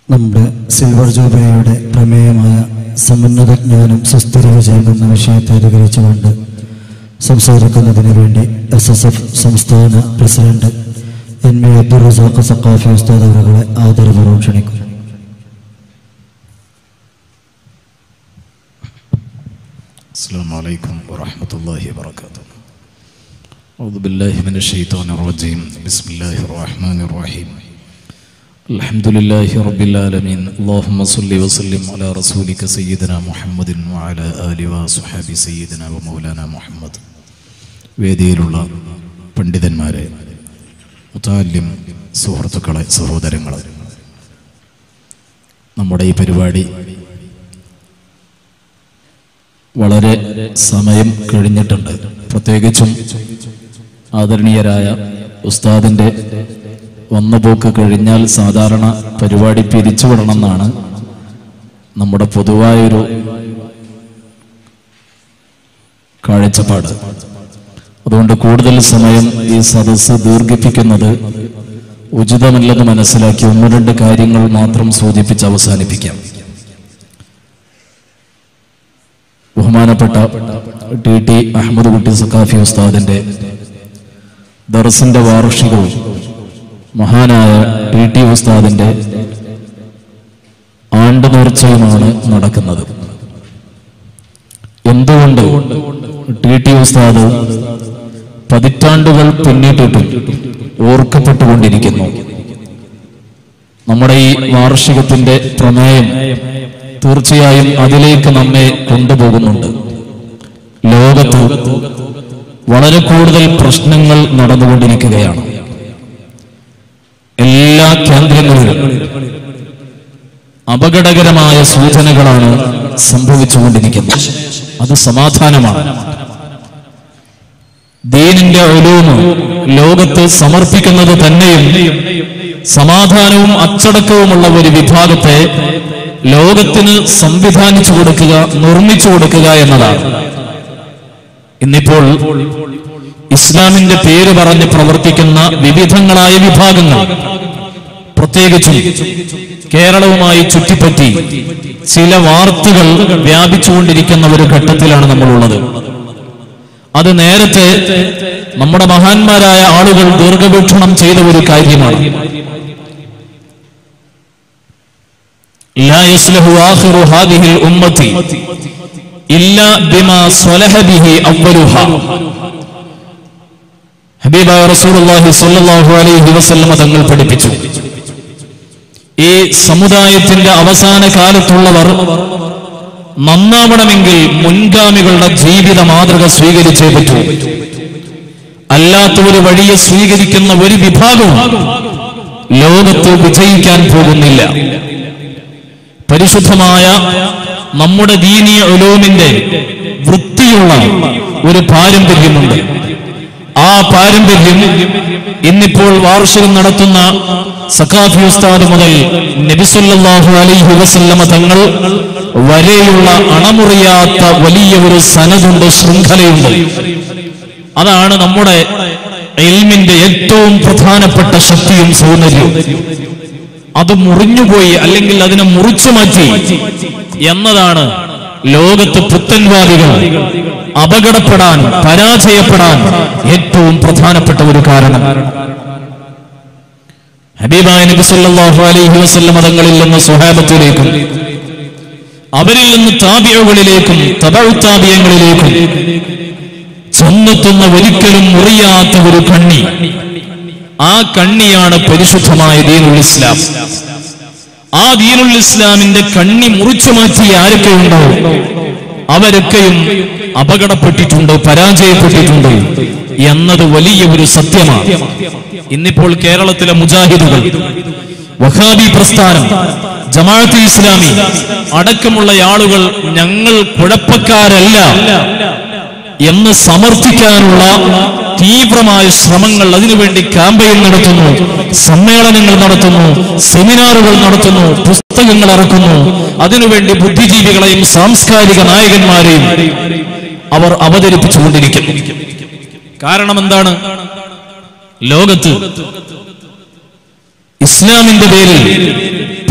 നമ്മുടെ സിൽവർ ജൂബിലിയുടെ പ്രമേയമായ സമുന്നത ജ്ഞാനം സുസ്ഥിര വിജയം എന്ന വിഷയത്തെ അധികരിച്ചുകൊണ്ട് സംസാരിക്കുന്നതിന് വേണ്ടി എസ് എസ് എഫ് സംസ്ഥാന president N V Abdul Razak Saqafi ഉസ്താദ് അവരുടെ ആദരപൂർവ്വം ക്ഷണിക്കുന്നു السلام عليكم ورحمة الله وبركاته أعوذ بالله من الشيطان الرجيم بسم الله الرحمن الرحيم الحمد لله رب العالمين اللهم صل وسلم على رسولك سيدنا محمد وعلى آله وصحبه سيدنا ومولانا محمد വേദിയിലുള്ള പണ്ഡിതന്മാരെ മുത്താല്യം സുഹൃത്തുക്കളെ സഹോദരങ്ങളെ നമ്മുടെ ഈ പരിപാടി വളരെ സമയം കഴിഞ്ഞിട്ടുണ്ട് പ്രത്യേകിച്ചും ആദരണീയരായ ഉസ്താദിൻ്റെ വന്നുപോക്ക് കഴിഞ്ഞാൽ സാധാരണ പരിപാടി പിരിച്ചുവിടണമെന്നാണ് നമ്മുടെ പൊതുവായൊരു കാഴ്ചപ്പാട് അതുകൊണ്ട് കൂടുതൽ സമയം ഈ സദസ്സ് ദീർഘിപ്പിക്കുന്നത് ഉചിതമല്ലെന്ന് മനസ്സിലാക്കി ഒന്ന് രണ്ട് കാര്യങ്ങൾ മാത്രം സൂചിപ്പിച്ച് അവസാനിപ്പിക്കാം ബഹുമാനപ്പെട്ട ടി ടി അഹമ്മദ് കുട്ടി സക്കാഫി ഉസ്താദിന്റെ ദർസിന്റെ വാർഷികവും മഹാനായ ടി ടി ഉസ്താദിന്റെ ആണ്ട് നേർച്ചയുമാണ് നടക്കുന്നത് എന്തുകൊണ്ട് ടി ടി ഉസ്താദ് പതിറ്റാണ്ടുകൾ പിന്നിട്ടിട്ടും ഓർക്കപ്പെട്ടുകൊണ്ടിരിക്കുന്നു നമ്മുടെ ഈ വാർഷികത്തിന്റെ പ്രമേയം തീർച്ചയായും അതിലേക്ക് നമ്മെ കൊണ്ടുപോകുന്നുണ്ട് ലോകത്ത് വളരെ കൂടുതൽ പ്രശ്നങ്ങൾ നടന്നുകൊണ്ടിരിക്കുകയാണ് എല്ലാ കേന്ദ്രങ്ങളിലും അപകടകരമായ സൂചനകളാണ് സംഭവിച്ചുകൊണ്ടിരിക്കുന്നത് അത് സമാധാനമാണ് ദീനിന്റെ ഒലൂമ് ലോകത്ത് സമർപ്പിക്കുന്നത് തന്നെയും സമാധാനവും അച്ചടക്കവുമുള്ള ഒരു വിഭാഗത്തെ ലോകത്തിന് സംവിധാനിച്ചു കൊടുക്കുക നിർമ്മിച്ചു കൊടുക്കുക എന്നതാണ് ഇന്നിപ്പോൾ ഇസ്ലാമിന്റെ പേര് പറഞ്ഞ് പ്രവർത്തിക്കുന്ന വിവിധങ്ങളായ വിഭാഗങ്ങൾ പ്രത്യേകിച്ചും കേരളവുമായി ചുറ്റിപ്പറ്റി ചില വാർത്തകൾ വ്യാപിച്ചുകൊണ്ടിരിക്കുന്ന ഒരു ഘട്ടത്തിലാണ് നമ്മളുള്ളത് അത് നേരത്തെ നമ്മുടെ മഹാന്മാരായ ആളുകൾ ദീർഘവീക്ഷണം ചെയ്ത ഒരു കാര്യമാണ് لا يصلح آخر هذه الأمة إلا بما صلح به أولها ഹബീബായ റസൂലുള്ളാഹി സ്വല്ലല്ലാഹു അലൈഹി വസല്ലമ തങ്ങൾ പഠിപ്പിച്ചു ഈ സമുദായത്തിന്റെ അവസാന കാലത്തുള്ളവർ നന്നാവണമെങ്കിൽ മുൻഗാമികളുടെ ജീവിത മാതൃക സ്വീകരിച്ചേ പറ്റൂ അല്ലാത്ത ഒരു വഴിയെ സ്വീകരിക്കുന്ന ഒരു വിഭാഗവും ലോകത്ത് വിജയിക്കാൻ പോകുന്നില്ല പരിശുദ്ധമായ നമ്മുടെ ദീനീയ ഉലോമിന്റെ വൃത്തിയുള്ള ഒരു പാരമ്പര്യമുണ്ട് ആ പാരമ്പര്യം ഇന്നിപ്പോൾ വാർഷികം നടത്തുന്ന സഖാഫി ഉസ്താദ് മുതൽ നബിസുല്ലാഹു അലൈഹി വസല്ലമ തങ്ങൾ വരെയുള്ള അണമുറിയാത്ത വലിയ ഒരു സനതുണ്ട് ശൃംഖലയുണ്ട് അതാണ് നമ്മുടെ എൽമിന്റെ ഏറ്റവും പ്രധാനപ്പെട്ട ശക്തിയും സൗന്ദര്യവും അത് മുറിഞ്ഞുപോയി അല്ലെങ്കിൽ അതിനെ മുറിച്ചു മാറ്റി എന്നതാണ് ലോകത്ത് പുത്തൻവാദികൾ അപകടപ്പെടാൻ പരാജയപ്പെടാൻ ഏറ്റവും പ്രധാനപ്പെട്ട ഒരു കാരണം ഹബീബായ നബി സല്ലല്ലാഹു അലൈഹി വസല്ലം മതങ്ങളിൽ നിന്ന് സ്വഹാബത്തിലേക്കും അവരിൽ നിന്ന് താപിയകളിലേക്കും തബഴുത്താപിയങ്ങളിലേക്കും ചെന്നെത്തുന്ന ഒരിക്കലും മുറിയാത്ത ഒരു കണ്ണി ആ കണ്ണിയാണ് പരിശുദ്ധമായ ദീനുൽ ഇസ്ലാം ആ ദീനുൽ ഇസ്ലാമിന്റെ കണ്ണി മുറിച്ചു മാറ്റിയ ആരൊക്കെ ഉണ്ടോ അവരൊക്കെയും അപകടപ്പെട്ടിട്ടുണ്ട് പരാജയപ്പെട്ടിട്ടുണ്ട് എന്നത് വലിയ ഒരു സത്യമാണ് ഇന്നിപ്പോൾ കേരളത്തിലെ മുജാഹിദുകൾ വഹാബി പ്രസ്ഥാനം ജമാഅത്ത് ഇസ്ലാമി അടക്കമുള്ള ആളുകൾ ഞങ്ങൾ കുഴപ്പക്കാരല്ല എന്ന് സമർത്ഥിക്കാനുള്ള തീവ്രമായ ശ്രമങ്ങൾ അതിനുവേണ്ടി ക്യാമ്പയിൻ നടത്തുന്നു സമ്മേളനങ്ങൾ നടത്തുന്നു സെമിനാറുകൾ നടത്തുന്നു പുസ്തകങ്ങൾ ഇറക്കുന്നു അതിനുവേണ്ടി ബുദ്ധിജീവികളെയും സാംസ്കാരിക നായകന്മാരെയും അവർ അവതരിപ്പിച്ചുകൊണ്ടിരിക്കുന്നു കാരണം എന്താണ് ലോകത്ത് ഇസ്ലാമിന്റെ പേരിൽ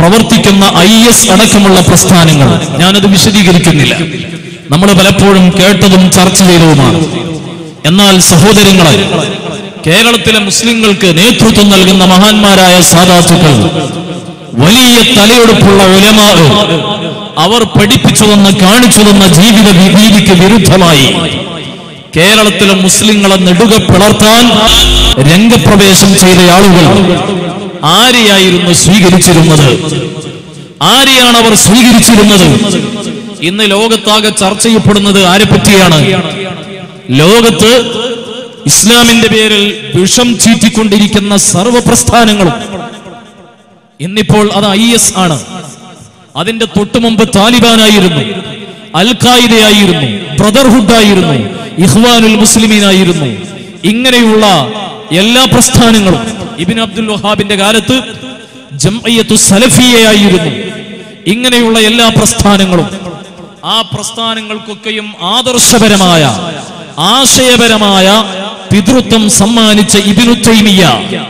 പ്രവർത്തിക്കുന്ന ഐ എസ് അടക്കമുള്ള പ്രസ്ഥാനങ്ങൾ ഞാനത് വിശദീകരിക്കുന്നില്ല നമ്മൾ പലപ്പോഴും കേട്ടതും ചർച്ച ചെയ്തതുമാണ് എന്നാൽ സഹോദരങ്ങളെ കേരളത്തിലെ മുസ്ലിങ്ങൾക്ക് നേതൃത്വം നൽകുന്ന മഹാന്മാരായ സാധാത്തുക്കൾ വലിയ തലയെടുപ്പുള്ള ഉലമാ അവർ പഠിപ്പിച്ചു തന്ന കാണിച്ചു തന്ന ജീവിത രീതിക്ക് വിരുദ്ധമായി കേരളത്തിലെ മുസ്ലിങ്ങളെ നെടുക പിളർത്താൻ രംഗപ്രവേശം ചെയ്ത ആളുകൾ ആരെയായിരുന്നു സ്വീകരിച്ചിരുന്നത് ആരെയാണ് അവർ സ്വീകരിച്ചിരുന്നത് ഇന്ന് ലോകത്താകെ ചർച്ച ചെയ്യപ്പെടുന്നത് ആരെ പറ്റിയാണ് ലോകത്ത് ഇസ്ലാമിന്റെ പേരിൽ വിഷം ചീറ്റിക്കൊണ്ടിരിക്കുന്ന സർവ പ്രസ്ഥാനങ്ങളും ഇന്നിപ്പോൾ അത് ഐ എസ് ആണ് അതിന്റെ തൊട്ടുമുമ്പ് താലിബാനായിരുന്നു അൽ ഖായിദയായിരുന്നു ബ്രദർഹുഡ് ആയിരുന്നു ഇഹ്വാനുൽ മുസ്ലിമീനായിരുന്നു ഇങ്ങനെയുള്ള എല്ലാ പ്രസ്ഥാനങ്ങളും ഇബിൻ അബ്ദുൽ വഹാബിന്റെ കാലത്ത് ജംഅയ്യത്തു സലഫിയയായിരുന്നു ഇങ്ങനെയുള്ള എല്ലാ പ്രസ്ഥാനങ്ങളും ആ പ്രസ്ഥാനങ്ങൾക്കൊക്കെയും ആദർശപരമായ ആശയപരമായ പിതൃത്വം സമ്മാനിച്ച ഇബിനു തൈമിയ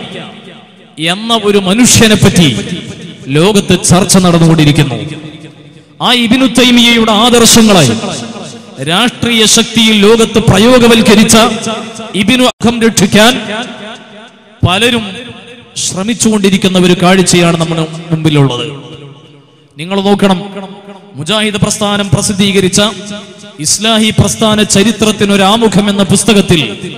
എന്ന ഒരു മനുഷ്യനെ പറ്റി ലോകത്ത് ചർച്ച നടന്നുകൊണ്ടിരിക്കുന്നു ആ ഇബിനു തൈമിയയുടെ ആദർശങ്ങളെ രാഷ്ട്രീയ ശക്തിയിൽ ലോകത്ത് പ്രയോഗവൽക്കരിച്ച ഇബിനു അഖം രക്ഷിക്കാൻ പലരും ശ്രമിച്ചുകൊണ്ടിരിക്കുന്ന ഒരു കാഴ്ചയാണ് നമ്മുടെ മുമ്പിലുള്ളത് നിങ്ങൾ നോക്കണം മുജാഹിദ് പ്രസ്ഥാനം പ്രസിദ്ധീകരിച്ച ഇസ്ലാഹി പ്രസ്ഥാന ചരിത്രത്തിന് ഒരു ആമുഖം എന്ന പുസ്തകത്തിൽ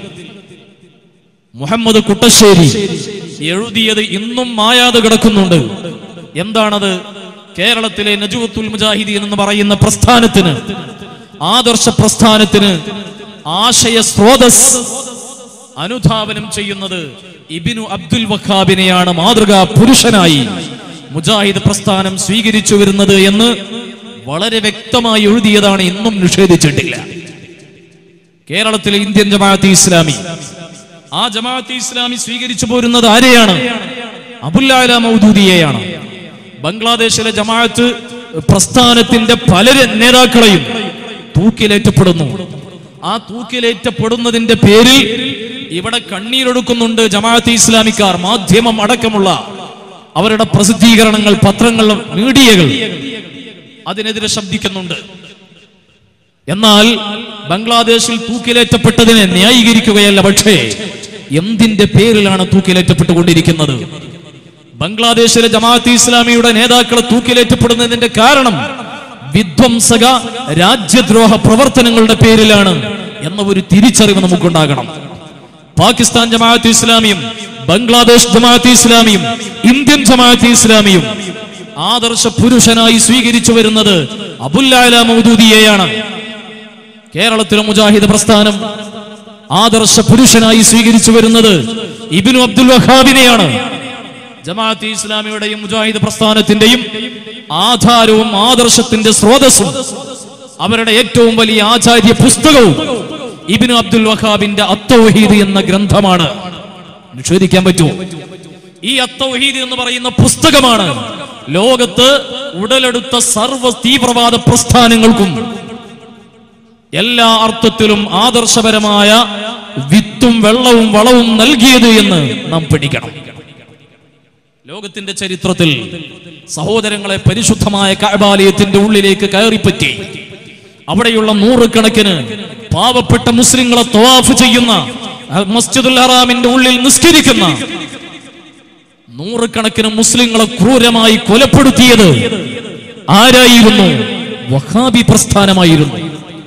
മുഹമ്മദ് കുട്ടശ്ശേരി എഴുതിയത് ഇന്നും മായാതെ കിടക്കുന്നുണ്ട് എന്താണത് കേരളത്തിലെ നജുവത്തുൽ മുജാഹിദീൻ എന്ന് പറയുന്ന പ്രസ്ഥാനത്തിന് ആദർശ പ്രസ്ഥാനത്തിന് ആശയ സ്രോതസ് അനുധാവനം ചെയ്യുന്നത് ഇബിനു അബ്ദുൽ വഖാബിനെയാണ് മാതൃകാ പുരുഷനായി മുജാഹിദ് പ്രസ്ഥാനം സ്വീകരിച്ചു വരുന്നത് എന്ന് വളരെ വ്യക്തമായി എഴുതിയതാണ് ഇന്നും നിഷേധിച്ചിട്ടില്ല കേരളത്തിലെ ഇന്ത്യൻ ജമാഅത്ത് ഇസ്ലാമി ആ ജമാഅത്ത് ഇസ്ലാമി സ്വീകരിച്ചു പോരുന്നത് ആരെയാണ് അബുല്ലാല മൗദൂദിയെയാണ് ബംഗ്ലാദേശിലെ ജമാഅത്ത് പ്രസ്ഥാനത്തിന്റെ പല നേതാക്കളെയും തൂക്കിലേറ്റപ്പെടുന്നു ആ തൂക്കിലേറ്റപ്പെടുന്നതിന്റെ പേരിൽ ഇവിടെ കണ്ണീരൊടുക്കുന്നുണ്ട് ജമാഅത്ത് ഇസ്ലാമിക്കാർ മാധ്യമം അടക്കമുള്ള അവരുടെ പ്രസിദ്ധീകരണങ്ങൾ പത്രങ്ങൾ മീഡിയകൾ അതിനെതിരെ ശബ്ദിക്കുന്നുണ്ട് എന്നാൽ ബംഗ്ലാദേശിൽ തൂക്കിലേറ്റപ്പെട്ടതിനെ ന്യായീകരിക്കുകയല്ല പക്ഷേ എന്തിന്റെ പേരിലാണ് തൂക്കിലേറ്റപ്പെട്ടുകൊണ്ടിരിക്കുന്നത് ബംഗ്ലാദേശിലെ ജമാഅത്ത് ഇസ്ലാമിയുടെ നേതാക്കളെ തൂക്കിലേറ്റപ്പെടുന്നതിന്റെ കാരണം വിധ്വംസക രാജ്യദ്രോഹ പ്രവർത്തനങ്ങളുടെ പേരിലാണ് എന്ന ഒരു തിരിച്ചറിവ് നമുക്കുണ്ടാകണം പാകിസ്ഥാൻ ജമാഅത്ത് ഇസ്ലാമിയും ബംഗ്ലാദേശ് ജമാഅത്ത് ഇസ്ലാമിയും ഇന്ത്യൻ ജമാഅത്ത് ഇസ്ലാമിയും ആദർശ പുരുഷനായി സ്വീകരിച്ചു വരുന്നത് അബുല്ലാല മൗദൂദിയെയാണ് കേരളത്തിലെ മുജാഹിദ് പ്രസ്ഥാനം ആദർശ പുരുഷനായി സ്വീകരിച്ചു വരുന്നത് ഇബിനു അബ്ദുൽ വഹാബിനെയാണ് ജമാഅത്ത് ഇസ്ലാമിയുടെയും മുജാഹിദ് പ്രസ്ഥാനത്തിന്റെയും ആധാരവും ആദർശത്തിന്റെ സ്രോതസ്സും അവരുടെ ഏറ്റവും വലിയ ആചാര്യ പുസ്തകവും ഇബിനു അബ്ദുൽ വഹാബിന്റെ അത്തൗഹീദ് എന്ന ഗ്രന്ഥമാണ് നിഷേധിക്കാൻ പറ്റുമോ ഈ അത്തൗഹീദ് എന്ന് പറയുന്ന പുസ്തകമാണ് ലോകത്ത് ഉടലെടുത്ത സർവ തീവ്രവാദ പ്രസ്ഥാനങ്ങൾക്കും എല്ലാ അർത്ഥത്തിലും ആദർശപരമായ വിത്തും വെള്ളവും വളവും നൽകിയത് എന്ന് നാം പഠിക്കണം ലോകത്തിന്റെ ചരിത്രത്തിൽ സഹോദരങ്ങളെ പരിശുദ്ധമായ കഅബാലയത്തിന്റെ ഉള്ളിലേക്ക് കയറിപ്പറ്റി അവിടെയുള്ള നൂറുകണക്കിന് പാവപ്പെട്ട മുസ്ലിങ്ങളെ തവാഫ് ചെയ്യുന്ന അഹ് മസ്ജിദുൽ ഹറാമിന്റെ ഉള്ളിൽ നിസ്കരിക്കുന്ന നൂറുകണക്കിന് മുസ്ലിങ്ങളെ ക്രൂരമായി കൊലപ്പെടുത്തിയത് ആരായിരുന്നു വഹാബി പ്രസ്ഥാനമായിരുന്നു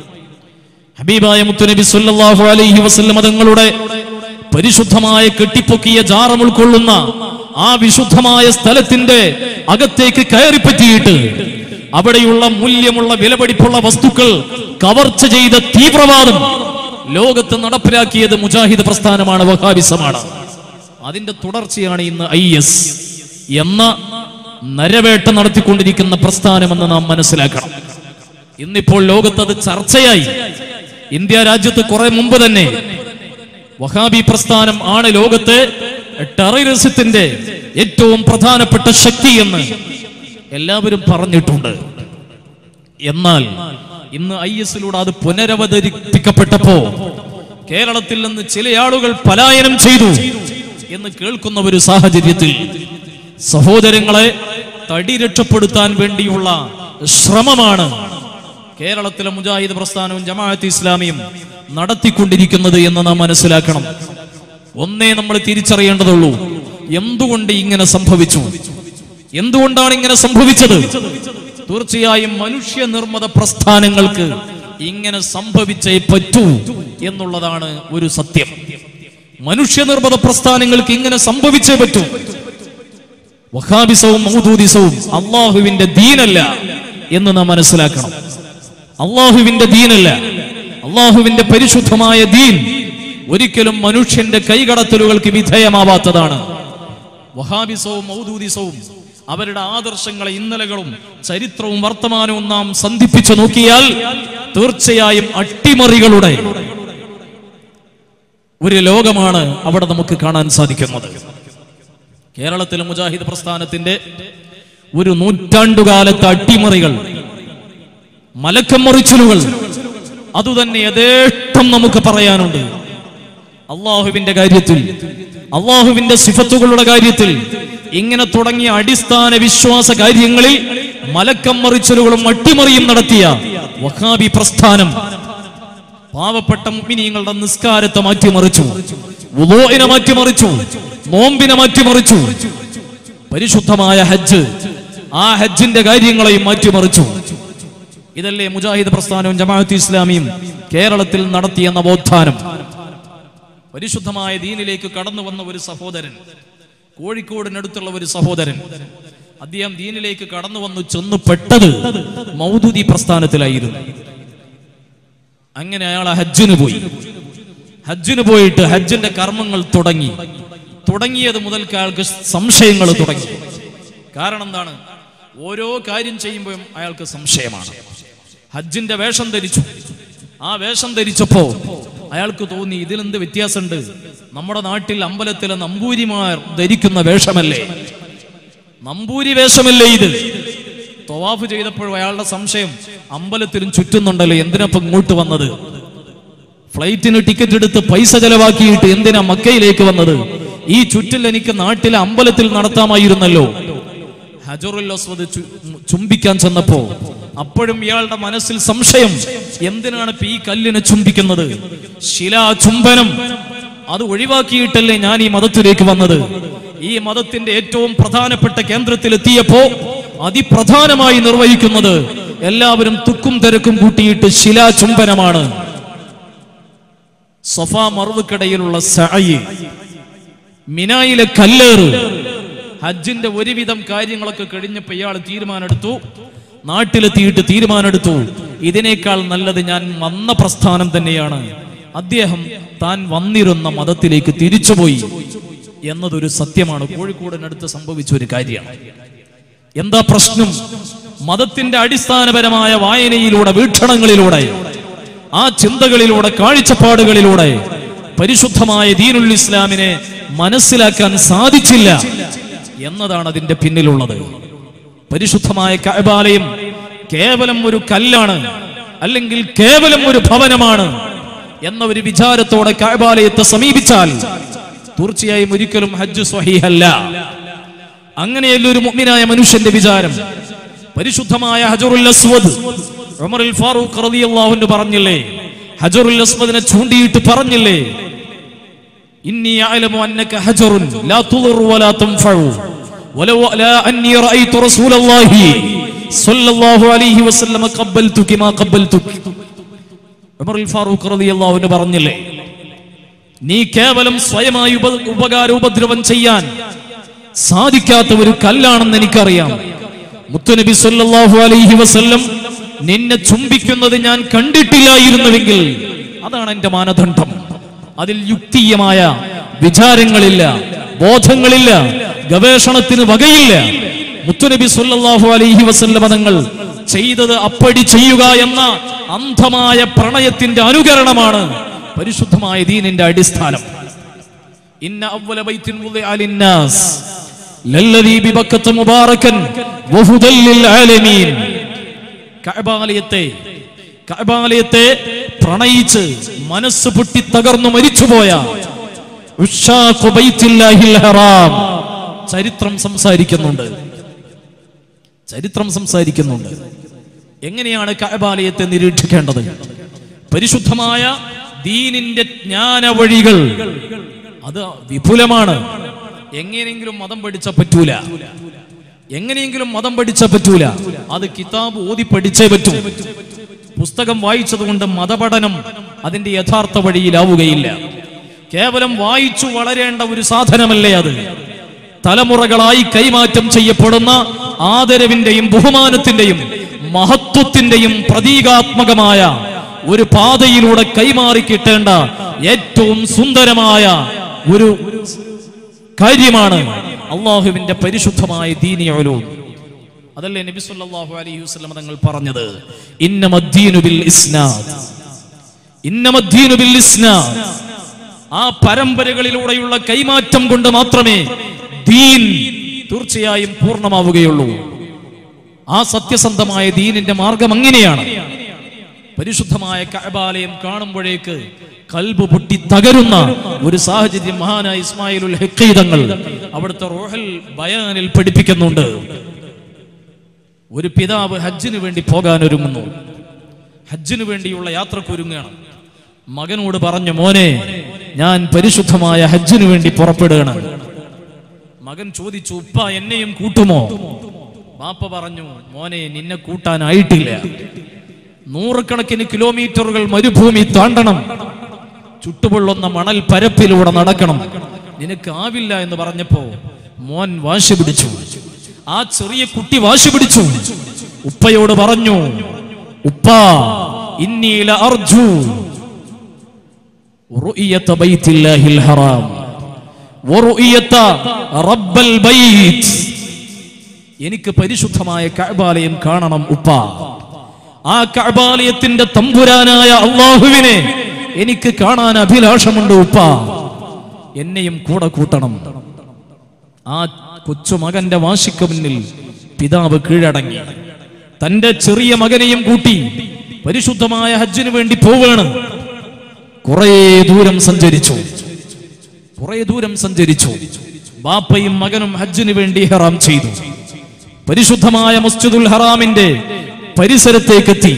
ഹബീബായ മുത്തുനബി സല്ലല്ലാഹു അലൈഹി വസല്ലം തങ്ങളുടെ പരിശുദ്ധമായ കെട്ടിപ്പൊക്കിയ ജാറം ഉൾക്കൊള്ളുന്ന ആ വിശുദ്ധമായ സ്ഥലത്തിന്റെ അകത്തേക്ക് കയറിപ്പറ്റിയിട്ട് അവിടെയുള്ള മൂല്യമുള്ള വിലപിടിപ്പുള്ള വസ്തുക്കൾ കവർച്ച ചെയ്ത തീവ്രവാദം ലോകത്ത് നടപ്പിലാക്കിയത് മുജാഹിദ് പ്രസ്ഥാനമാണ് വഹാബിസമാണ് അതിന്റെ തുടർച്ചയാണ് ഇന്ന് ഐ എസ് എന്ന നരവേട്ട നടത്തിക്കൊണ്ടിരിക്കുന്ന പ്രസ്ഥാനമെന്ന് നാം മനസ്സിലാക്കണം ഇന്നിപ്പോൾ ലോകത്ത് അത് ചർച്ചയായി ഇന്ത്യ രാജ്യത്ത് കുറെ മുമ്പ് തന്നെ വഹാബി പ്രസ്ഥാനം ആണ് ലോകത്തെ ടെററിസത്തിന്റെ ഏറ്റവും പ്രധാനപ്പെട്ട ശക്തി എന്ന് എല്ലാവരും പറഞ്ഞിട്ടുണ്ട് എന്നാൽ ഇന്ന് ഐ എസിലൂടെ അത് പുനരവതരിപ്പിക്കപ്പെട്ടപ്പോ കേരളത്തിൽ നിന്ന് ചില ആളുകൾ പലായനം ചെയ്തു എന്ന് കേൾക്കുന്ന ഒരു സാഹചര്യത്തിൽ സഹോദരങ്ങളെ തടി രക്ഷപ്പെടുത്താൻ വേണ്ടിയുള്ള ശ്രമമാണ് കേരളത്തിലെ മുജാഹിദ് പ്രസ്ഥാനവും ജമാഅത്ത് ഇസ്ലാമിയും നടത്തിക്കൊണ്ടിരിക്കുന്നത് എന്ന് നാം മനസ്സിലാക്കണം ഒന്നേ നമ്മൾ തിരിച്ചറിയേണ്ടതുള്ളൂ എന്തുകൊണ്ട് ഇങ്ങനെ സംഭവിച്ചു എന്തുകൊണ്ടാണ് ഇങ്ങനെ സംഭവിച്ചത് തീർച്ചയായും മനുഷ്യ നിർമ്മിത പ്രസ്ഥാനങ്ങൾക്ക് ഇങ്ങനെ സംഭവിച്ചേ പറ്റൂ എന്നുള്ളതാണ് ഒരു സത്യം മനുഷ്യനിർമ്മിത പ്രസ്ഥാനങ്ങൾക്ക് ഇങ്ങനെ സംഭവിച്ചേ പറ്റൂ വഹാബിസവും മൗദൂദിസവും അള്ളാഹുവിന്റെ ദീനല്ല എന്ന് നാം മനസ്സിലാക്കണം അള്ളാഹുവിന്റെ ദീനല്ല അള്ളാഹുവിന്റെ പരിശുദ്ധമായ ദീൻ ഒരിക്കലും മനുഷ്യന്റെ കൈകടത്തലുകൾക്ക് വിധേയമാവാത്തതാണ് വഹാബിസവും മൗദൂദിസവും അവരുടെ ആദർശങ്ങളെ ഇന്നലകളും ചരിത്രവും വർത്തമാനവും നാം സന്ധിപ്പിച്ചു നോക്കിയാൽ തീർച്ചയായും അട്ടിമറികളുടെ ഒരു ലോകമാണ് അവിടെ നമുക്ക് കാണാൻ സാധിക്കുന്നത് കേരളത്തിലെ മുജാഹിദ് പ്രസ്ഥാനത്തിന്റെ ഒരു നൂറ്റാണ്ടുകാലത്തെ അട്ടിമറികൾ മലക്കം മറിച്ചിലുകൾ അതുതന്നെ യഥേഷ്ടം നമുക്ക് പറയാനുണ്ട് അള്ളാഹുവിന്റെ കാര്യത്തിൽ അള്ളാഹുവിന്റെ സിഫത്തുകളുടെ കാര്യത്തിൽ ഇങ്ങനെ തുടങ്ങിയ അടിസ്ഥാന വിശ്വാസ കാര്യങ്ങളിൽ മലക്കം മറിച്ചലുകളും അട്ടിമറിയും നടത്തിയ വഹാബി പ്രസ്ഥാനം പാവപ്പെട്ട മുഅ്മിനീങ്ങളുടെ നിസ്കാരത്തെ മാറ്റിമറിച്ചു വുളൂഇനെ മാറ്റിമറിച്ചു നോമ്പിനെ മാറ്റിമറിച്ചു പരിശുദ്ധമായ ഹജ്ജ് ആ ഹജ്ജിന്റെ കാര്യങ്ങളെയും മാറ്റിമറിച്ചു ഇതല്ലേ മുജാഹിദ് പ്രസ്ഥാനവും ജമാഅത്ത് ഇസ്ലാമിയും കേരളത്തിൽ നടത്തിയ നവോത്ഥാനം പരിശുദ്ധമായ ദീനിലേക്ക് കടന്നു വന്ന ഒരു സഹോദരൻ കോഴിക്കോടിനടുത്തുള്ള ഒരു സഹോദരൻ അദ്ദേഹം ദീനിലേക്ക് കടന്നു വന്നു ചെന്ന് പെട്ടത് മൗദൂദി പ്രസ്ഥാനത്തിലായിരുന്നു അങ്ങനെ അയാൾ ഹജ്ജിന് പോയി ഹജ്ജിന് പോയിട്ട് ഹജ്ജിന്റെ കർമ്മങ്ങൾ തുടങ്ങി തുടങ്ങിയത് മുതൽക്ക് അയാൾക്ക് സംശയങ്ങൾ തുടങ്ങി കാരണം എന്താണ് ഓരോ കാര്യം ചെയ്യുമ്പോഴും അയാൾക്ക് സംശയമാണ് ഹജ്ജിന്റെ വേഷം ധരിച്ചു ആ വേഷം ധരിച്ചപ്പോ അയാൾക്ക് തോന്നി ഇതിലെന്ത് വ്യത്യാസമുണ്ട് നമ്മുടെ നാട്ടിൽ അമ്പലത്തിലെ നമ്പൂരിമാർ ധരിക്കുന്ന വേഷമല്ലേ നമ്പൂരി വേഷമല്ലേ ഇത് തൊവാഫ് ചെയ്തപ്പോഴും അയാളുടെ സംശയം അമ്പലത്തിലും ചുറ്റുന്നുണ്ടല്ലോ എന്തിനപ്പം ഇങ്ങോട്ട് വന്നത് ഫ്ലൈറ്റിന് ടിക്കറ്റ് എടുത്ത് പൈസ ചെലവാക്കിയിട്ട് എന്തിനാ മക്കയിലേക്ക് വന്നത് ഈ ചുറ്റിൽ എനിക്ക് നാട്ടിലെ അമ്പലത്തിൽ നടത്താമായിരുന്നല്ലോ ഹജറുൽ അസ്വദ് ചു- ചുംബിക്കാൻ ചെന്നപ്പോ അപ്പോഴും ഇയാളുടെ മനസ്സിൽ സംശയം എന്തിനാണ് ഇപ്പൊ ഈ കല്ലിനെ ചുംബിക്കുന്നത് ശിലാ ചുംബനം അത് ഒഴിവാക്കിയിട്ടല്ലേ ഞാൻ ഈ മതത്തിലേക്ക് വന്നത് ഈ മതത്തിന്റെ ഏറ്റവും പ്രധാനപ്പെട്ട കേന്ദ്രത്തിലെത്തിയപ്പോ അതിപ്രധാനമായി നിർവഹിക്കുന്നത് എല്ലാവരും തുക്കും തിരക്കും കൂട്ടിയിട്ട് ശിലാചുംബനമാണ് സഫ മറുവുക്കിടയിലുള്ള സഅയ് മിനായിലെ കല്ലേറ് ഹജ്ജിന്റെ ഒരുവിധം കാര്യങ്ങളൊക്കെ കഴിഞ്ഞപ്പോ ഇയാൾ തീരുമാനമെടുത്തു നാട്ടിലെത്തിയിട്ട് തീരുമാനമെടുത്തു ഇതിനേക്കാൾ നല്ലത് ഞാൻ വന്ന പ്രസ്ഥാനം തന്നെയാണ് അദ്ദേഹം താൻ വന്നിരുന്ന മതത്തിലേക്ക് തിരിച്ചുപോയി എന്നതൊരു സത്യമാണ് കോഴിക്കോടിനടുത്ത് സംഭവിച്ച ഒരു കാര്യമാണ് എന്താ പ്രശ്നം മതത്തിന്റെ അടിസ്ഥാനപരമായ വായനയിലൂടെ വീക്ഷണങ്ങളിലൂടെ ആ ചിന്തകളിലൂടെ കാഴ്ചപ്പാടുകളിലൂടെ പരിശുദ്ധമായ ദീനുൽ ഇസ്ലാമിനെ മനസ്സിലാക്കാൻ സാധിച്ചില്ല എന്നതാണ് അതിന്റെ പിന്നിലുള്ളത് പരിശുദ്ധമായ കഅബാലയം കേവലം ഒരു കല്ലാണ് അല്ലെങ്കിൽ കേവലം ഒരു ഭവനമാണ് എന്ന ഒരു വിചാരത്തോടെ കഅബാലയത്തെ സമീപിച്ചാൽ തീർച്ചയായും ഒരിക്കലും ഹജ്ജ് സ്വഹീഹല്ല അങ്ങനെയല്ല ഒരു മുഅ്മിനായ മനുഷ്യന്റെ വിചാരം പരിശുദ്ധമായ ഹജറുൽ അസ്വദ് ഉമറുൽ ഫാറൂഖ് റളിയല്ലാഹു അൻഹു പറഞ്ഞില്ലേ ഹജറുൽ അസ്വദിനെ ചൂണ്ടിയിട്ട് പറഞ്ഞില്ലേ ഇന്നി അഅലമു അന്നക ഹജറുൻ ലാ തുദർ വലാ തൻഫഉ ولو لا أني رأيت رسول الله صلى الله عليه وسلم قبلتك ما قبلتك ഉമറുൽ ഫാറൂഖ് റളിയല്ലാഹു അൻഹു പറഞ്ഞില്ലേ നീ കേവലം സ്വയമായി ഉപ ഉപകാര ഉപദ്രവം ചെയ്യാൻ സാധിക്കാത്ത ഒരു കല്ലാണെന്ന് എനിക്കറിയാം മുത്തുനബി സല്ലല്ലാഹു അലൈഹി വസല്ലം നിന്നെ ചുംബിക്കുന്നത് ഞാൻ കണ്ടിട്ടില്ലായിരുന്നുവെങ്കിൽ അതാണ് എന്റെ മാനദണ്ഡം അതിൽ യുക്തീയമായ വിചാരങ്ങളില്ല ബോധങ്ങളില്ല ഗവേഷണത്തിന് വകയില്ല മുത്തുനബി സല്ലല്ലാഹു അലൈഹി വസല്ലം തങ്ങൾ ചെയ്തത് അപ്പടി ചെയ്യുക എന്ന അന്ധമായ പ്രണയത്തിന്റെ അനുകരണമാണ് പരിശുദ്ധമായ ദീനിന്റെ അടിസ്ഥാനം ഇന്ന അവ്വല ബൈത്തിൻ വുദിഅ ലിന്നാസ് ലല്ലദീ ബിബക്കത്ത മുബാറകൻ വഹുദൽ ലിൽ ആലമീൻ കഅബാലയത്തെ കഅബാലയത്തെ പ്രണയിച്ച് മനസ്സ് പൊട്ടി തകർന്നു മരിച്ചുപോയ ഉഷ്ശാഖു ബൈത്തില്ലാഹിൽ ഹറാം ചരിത്രം സംസാരിക്കുന്നുണ്ട് ചരിത്രം സംസാരിക്കുന്നുണ്ട് എങ്ങനെയാണ് കഅബാലയത്തെ നിരീക്ഷിക്കേണ്ടത് പരിശുദ്ധമായ ദീനിന്റെ ജ്ഞാന വഴികൾ അത് വിപുലമാണ് എങ്ങനെയെങ്കിലും മതം പഠിച്ച പറ്റൂല എങ്ങനെയെങ്കിലും മതം പഠിച്ച പറ്റൂല അത് കിതാബ് ഓതി പഠിച്ചേ പറ്റൂ പുസ്തകം വായിച്ചതുകൊണ്ട് മതപഠനം അതിന്റെ യഥാർത്ഥ വഴിയിലാവുകയില്ല കേവലം വായിച്ചു വളരേണ്ട ഒരു സാധനമല്ലേ അത് തലമുറകളായി കൈമാറ്റം ചെയ്യപ്പെടുന്ന ആദരവിന്റെയും ബഹുമാനത്തിന്റെയും മഹത്വത്തിന്റെയും പ്രതീകാത്മകമായ ഒരു പാതയിലൂടെ കൈമാറി കിട്ടേണ്ട ഏറ്റവും സുന്ദരമായ ഒരു കാര്യമാണ് അള്ളാഹുവിന്റെ പരിശുദ്ധമായ ദീനിയോലും അതല്ലേ നബി സല്ലല്ലാഹു അലൈഹി വസല്ലം തങ്ങൾ പറഞ്ഞത് ഇന്നമദ്ദീനു ബിൽ ഇസ്നാദ് ഇന്നമദ്ദീനു ബിൽ ഇസ്നാദ് ആ പരമ്പരകളിലൂടെയുള്ള കൈമാറ്റം കൊണ്ട് മാത്രമേ ദീൻ തീർച്ചയായും പൂർണ്ണമാവുകയുള്ളൂ ആ സത്യസന്ധമായ ദീനിന്റെ മാർഗം അങ്ങനെയാണ് പരിശുദ്ധമായ കഅബാലയം കാണുമ്പോഴേക്ക് കൽബ് പൊട്ടി തകരുന്ന ഒരു സാഹചര്യം മഹാനായ ഇസ്മായിലുൽ ഹക്കീതങ്ങൾ അവിടുത്തെ റോഹൽ ബയാനിൽ പഠിപ്പിക്കുന്നുണ്ട് ഒരു പിതാവ് ഹജ്ജിന് വേണ്ടി പോകാൻ ഒരുങ്ങുന്നു ഹജ്ജിന് വേണ്ടിയുള്ള യാത്രക്കൊരുങ്ങുകയാണ് മകനോട് പറഞ്ഞു മോനെ ഞാൻ പരിശുദ്ധമായ ഹജ്ജിന് വേണ്ടി പുറപ്പെടുകയാണ് മകൻ ചോദിച്ചു ഉപ്പ എന്നെയും കൂട്ടുമോ ബാപ്പ പറഞ്ഞു മോനെ നിന്നെ കൂട്ടാനായിട്ടില്ല നൂറുകണക്കിന് കിലോമീറ്ററുകൾ മരുഭൂമി താണ്ടണം ചുട്ടുപൊള്ളുന്ന മണൽ പരപ്പിലൂടെ നടക്കണം നിനക്ക് ആവില്ല എന്ന് പറഞ്ഞപ്പോ മോൻ വാശി പിടിച്ചു ആ ചെറിയ കുട്ടി വാശി പിടിച്ചു ഉപ്പയോട് പറഞ്ഞു ഉപ്പ ഇന്നീല അർജു رؤية بيت الله الحرام ورؤية رب البيت എനിക്ക് പരിശുദ്ധമായ കഅബാലയം കാണണം ഉപ്പ ആ കഅബാലയത്തിന്റെ തമ്പുരാനായ അള്ളാഹുവിനെ എനിക്ക് കാണാൻ അഭിലാഷമുണ്ട് ഉപ്പ എന്നെയും കൂടെ കൂട്ടണം ആ കൊച്ചുമകന്റെ വാശിക്ക് മുന്നിൽ പിതാവ് കീഴടങ്ങി തന്റെ ചെറിയ മകനെയും കൂട്ടി പരിശുദ്ധമായ ഹജ്ജിന് വേണ്ടി പോവുകയാണ് കുറേ ദൂരം സഞ്ചരിച്ചു കുറേ ദൂരം സഞ്ചരിച്ചു ബാപ്പയും മകനും ഹജ്ജിന് വേണ്ടി ഹറാം ചെയ്തു പരിശുദ്ധമായ മസ്ജിദുൽ ഹറാമിന്റെ പരിസരത്തേക്കെത്തി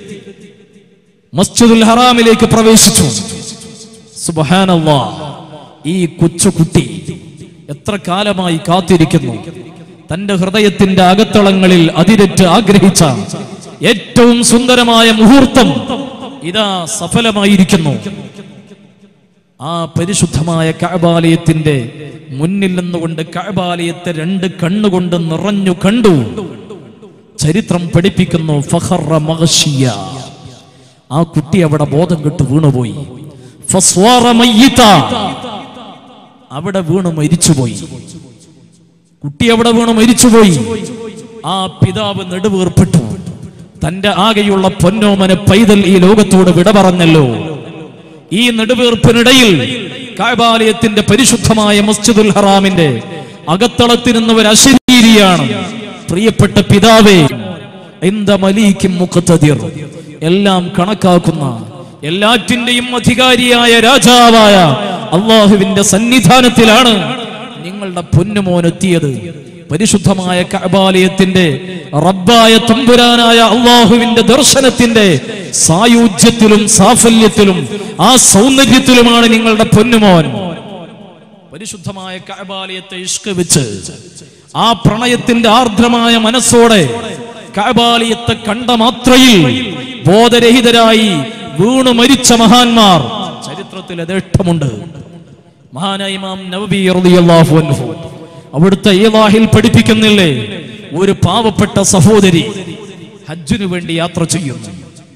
മസ്ജിദുൽ ഹറാമിലേക്ക് പ്രവേശിച്ചു സുബഹാനല്ലാ ഈ കൊച്ചുകുട്ടി എത്ര കാലമായി കാത്തിരിക്കുന്നു തന്റെ ഹൃദയത്തിന്റെ അകത്തളങ്ങളിൽ അതിരറ്റ് ആഗ്രഹിച്ച ഏറ്റവും സുന്ദരമായ മുഹൂർത്തം ഇതാ സഫലമായിരിക്കുന്നു ആ പരിശുദ്ധമായ കഅബാലയത്തിന്റെ മുന്നിൽ നിന്നുകൊണ്ട് കഅബാലയത്തെ രണ്ട് കണ്ണുകൊണ്ട് നിറഞ്ഞു കണ്ടു ചരിത്രം പഠിപ്പിക്കുന്നു ഫഖറ മഗ്ശിയ ആ കുട്ടി അവിടെ ബോധം കെട്ട് വീണുപോയി ഫസ്വാറ മയ്യിത. അവിടെ വീണ് മരിച്ചുപോയി കുട്ടി അവിടെ വീണ് മരിച്ചുപോയി ആ പിതാവ് നെടുവേർപ്പെട്ടു തന്റെ ആകെയുള്ള പൊന്നോമന പൈതൽ ഈ ലോകത്തോട് വിട പറഞ്ഞല്ലോ ഈ നെടുവീർപ്പിനിടയിൽ കാബാലയത്തിന്റെ പരിശുദ്ധമായ മസ്ജിദുൽ ഹറാമിന്റെ അകത്തളത്തിരുന്ന ഒരു അശരീരിയാണ് പ്രിയപ്പെട്ട പിതാവേ എന്ത മലീക്കും മുഖത്തതിർ എല്ലാം കണക്കാക്കുന്ന എല്ലാറ്റിന്റെയും അധികാരിയായ രാജാവായ അള്ളാഹുവിന്റെ സന്നിധാനത്തിലാണ് നിങ്ങളുടെ പൊന്നുമോനെത്തിയത് പരിശുദ്ധമായ കഅബാലയത്തിന്റെ റബ്ബായ തമ്പുരാനായ അള്ളാഹുവിന്റെ ദർശനത്തിന്റെ സായുജ്യത്തിലും സാഫല്യത്തിലും ആ സൗന്ദര്യത്തിലുമാണ് നിങ്ങളുടെ പൊന്നുമോൻ പരിശുദ്ധമായ കഅബാലയത്തെ ഇഷ്ക വെച്ച് ആ പ്രണയത്തിന്റെ ആർദ്രമായ മനസ്സോടെ കഅബാലയത്തെ കണ്ട മാത്രയിൽ ബോധരഹിതരായി വീണു മരിച്ച മഹാന്മാർ ചരിത്രത്തിൽ യഥേഷ്ടമുണ്ട് മഹാനായ ഇമാം നവബി റളിയല്ലാഹു അൻഹു അവിടുത്തെ ഈലാഹിൽ പഠിപ്പിക്കുന്നില്ലേ ഒരു പാവപ്പെട്ട സഹോദരി ഹജ്ജിനു വേണ്ടി യാത്ര ചെയ്യുന്നു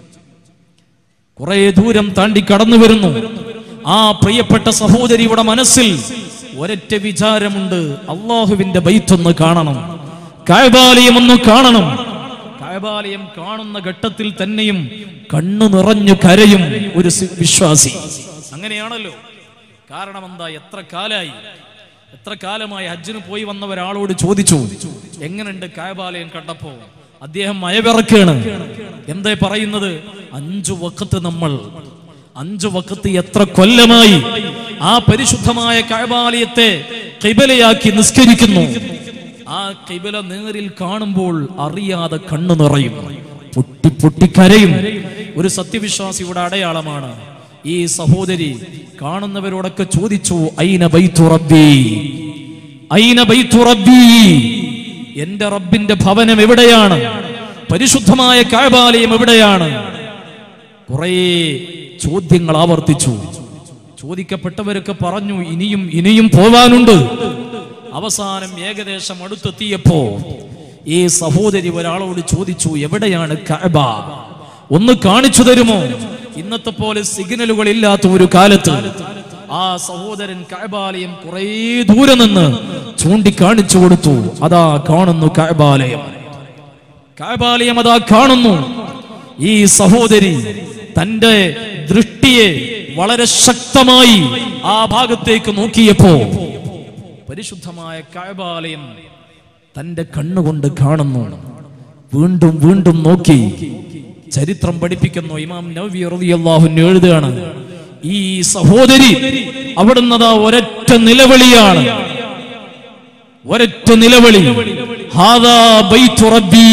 കുറെ ദൂരം താണ്ടി കടന്നു വരുന്നു ആ പ്രിയപ്പെട്ട സഹോദരിയുടെ മനസ്സിൽ ഒരൊറ്റ വിചാരമുണ്ട് അള്ളാഹുവിന്റെ ബൈത്തൊന്ന് കാണണം കായബാലയം ഒന്ന് കാണണം കായബാലയം കാണുന്ന ഘട്ടത്തിൽ തന്നെയും കണ്ണു നിറഞ്ഞു കരയും ഒരു സി- വിശ്വാസി അങ്ങനെയാണല്ലോ കാരണം എന്താ എത്ര കാലായി എത്ര കാലമായി ഹജ്ജിന് പോയി വന്ന ഒരാളോട് ചോദിച്ചു എങ്ങനെയുണ്ട് കായബാലയം കണ്ടപ്പോ അദ്ദേഹം മയവിറക്കാണ് എന്താ പറയുന്നത് അഞ്ചു വക്കത്ത് നമ്മൾ അഞ്ചു വക്കത്ത് എത്ര കൊല്ലമായി ആ പരിശുദ്ധമായ കായബാലയത്തെ കൈബലയാക്കി നിസ്കരിക്കുന്നു ആ കിബില നേരിൽ കാണുമ്പോൾ അറിയാതെ കണ്ണു നിറയും പൊട്ടി പൊട്ടിക്കരയും ഒരു സത്യവിശ്വാസിയുടെ അടയാളമാണ് ഈ സഹോദരി കാണുന്നവരോടൊക്കെ ചോദിച്ചു ഐന ബൈത്തു റബ്ബി ഐന ബൈത്തു റബ്ബി എന്റെ റബ്ബിന്റെ ഭവനം എവിടെയാണ് പരിശുദ്ധമായ കായബാലയം എവിടെയാണ് കുറേ ചോദ്യങ്ങൾ ആവർത്തിച്ചു ചോദിക്കപ്പെട്ടവരൊക്കെ പറഞ്ഞു ഇനിയും ഇനിയും പോവാനുണ്ട് അവസാനം ഏകദേശം അടുത്തെത്തിയപ്പോ ഈ സഹോദരി ഒരാളോട് ചോദിച്ചു എവിടെയാണ് കഅബ ഒന്ന് കാണിച്ചു തരുമോ ഇന്നത്തെ പോലെ സിഗ്നലുകൾ ഇല്ലാത്ത ഒരു കാലത്ത് ആ സഹോദരൻ കഅബാലയം കുറേ ദൂരെ നിന്ന് ചൂണ്ടിക്കാണിച്ചു കൊടുത്തു അതാ കാണുന്നു കഅബാലയം കാബാലയം അതാ കാണുന്നു ഈ സഹോദരി തന്റെ ദൃഷ്ടിയെ വളരെ ശക്തമായി ആ ഭാഗത്തേക്ക് നോക്കിയപ്പോ പരിശുദ്ധമായ കാബാലയം തന്റെ കണ്ണുകൊണ്ട് കാണുന്നു വീണ്ടും വീണ്ടും നോക്കി ചരിത്രം പഠിപ്പിക്കുന്നു ഇമാം നവി റളിയല്ലാഹു എഴുതുകയാണ് ഈ സഹോദരി അവിടുന്ന് അതാ ഒരൊറ്റ നിലവിളിയാണ് ഒരൊറ്റ നിലവിളി ഹാദാ ബൈത്തു റബ്ബി